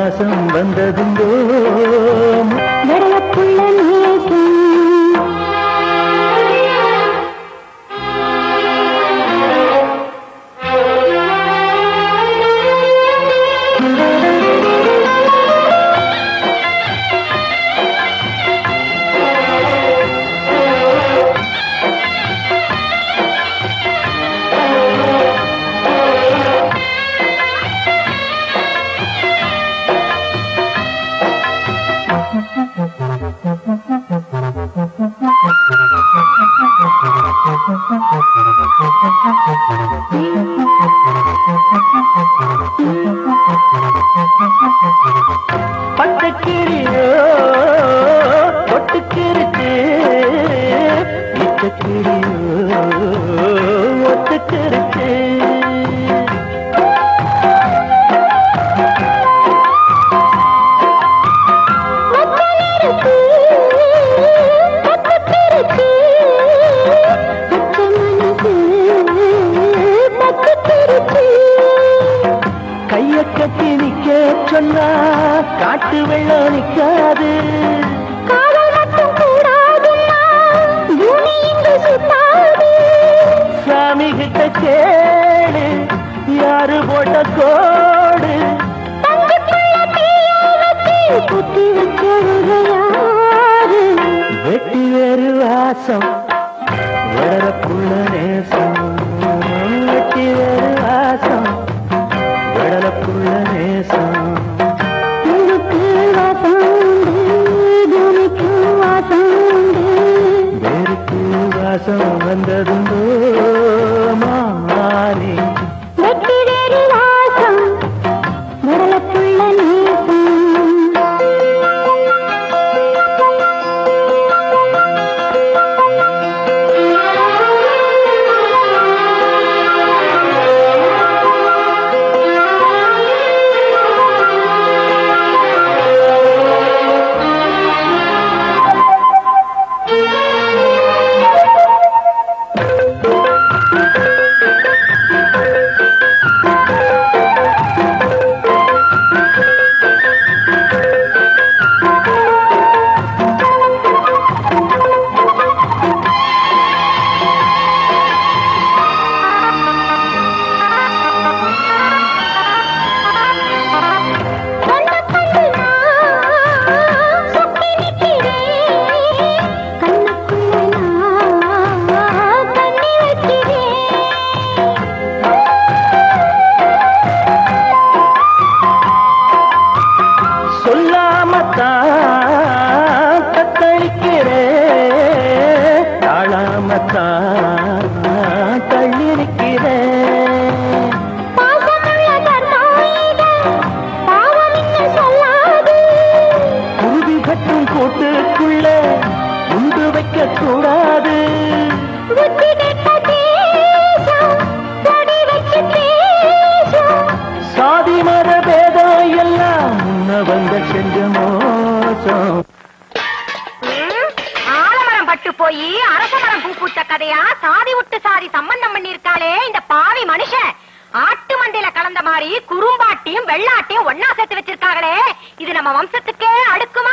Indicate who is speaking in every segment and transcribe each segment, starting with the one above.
Speaker 1: வாசம் வந்ததுங்கோ
Speaker 2: வெள்ளப்புள்ள நேசம்
Speaker 1: பட்டுக்கிளியோ ஒட்டுக்கிருச்சு இட்டுக்கிளியோ ஒத்துக்கிருச்சு
Speaker 2: மத்தனிருக்கு, பத்துக்கிருக்கு, பச்சை மனசு பத்துக்கிருக்கு.
Speaker 1: கைய கட்டி நிக்க சொன்னா காட்டு வெள்ளம் நிக்காது
Speaker 2: காதல் மட்டும் கூடாதுன்னா பூமி இங்கு சுத்தாது.
Speaker 1: சாமி கிட்ட கேடு யாரு போட்ட கோடு
Speaker 2: தங்கக்குள்ள தீயை வச்சு குத்தி வச்சவங்க யாரு?
Speaker 1: வெட்டி வேறு வாசம் வளரப்புள்ள நேசம் வெட்டி வேறு வாசம் வளரப்புள்ள நேசம்
Speaker 2: பூவுக்கு வாசம் உண்டு, பூமிக்கு வாசம் உண்டு.
Speaker 1: வேருக்கு வாசம் வந்ததுண்டோ மாறி
Speaker 2: வெட்டி வேறு வாசம் விரலப்புள்ள நேசம் கண்ண கண்டு நான் சுத்தி நிக்கிறேன் கண்ணுக்குள்ள நான் கண்ணி வைக்கிறேன்
Speaker 1: சொல்லாமத்தான் தத்தளிக்கிறேன் தாழாமத்தான் தள்ளிருக்கிறேன்
Speaker 2: பாசமுள்ள கர்நாயகன் பாவம் இன்னும் சொல்லாது
Speaker 1: குருவி கட்டும் கூட்டுக்குள்ள உண்டு வைக்க கூடாது
Speaker 2: புத்தி கெட்ட தேசம் கொடி வச்சு பேசும்
Speaker 1: சாதி மத பேதம் எல்லாம் முன்ன வந்த செஞ்ச மோசம்
Speaker 3: ஆலமரம் பட்டு போய் அரச மரம் பூ பூத்த கதையா சாதி விட்டு சாதி சம்பந்தம் பண்ணிருக்காளே இந்த பாவி மனுஷன் ஆட்டு மண்டையில கலந்த மாதிரி குறும்பாட்டியும் வெள்ளாட்டியும் ஒன்னா சேர்த்து வச்சிருக்காங்களே இது நம்ம வம்சத்துக்கே அடுக்குமா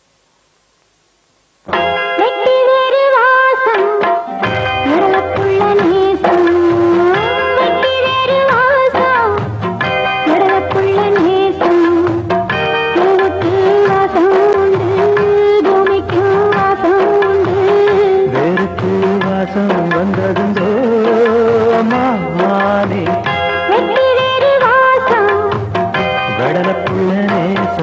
Speaker 2: வெட்டி வேறு வாசம் விரலப்புள்ள நேசம் வெட்டி வேறு வாசம் விரலப்புள்ள நேசம் பூவுக்கு வாசம் உண்டு பூமிக்கு வாசம் உண்டு
Speaker 1: வேருக்கு வாசம் வந்ததுண்டோ மானே
Speaker 2: வெட்டி வேறு வாசம்
Speaker 1: கடலப்புள்ள நேசம்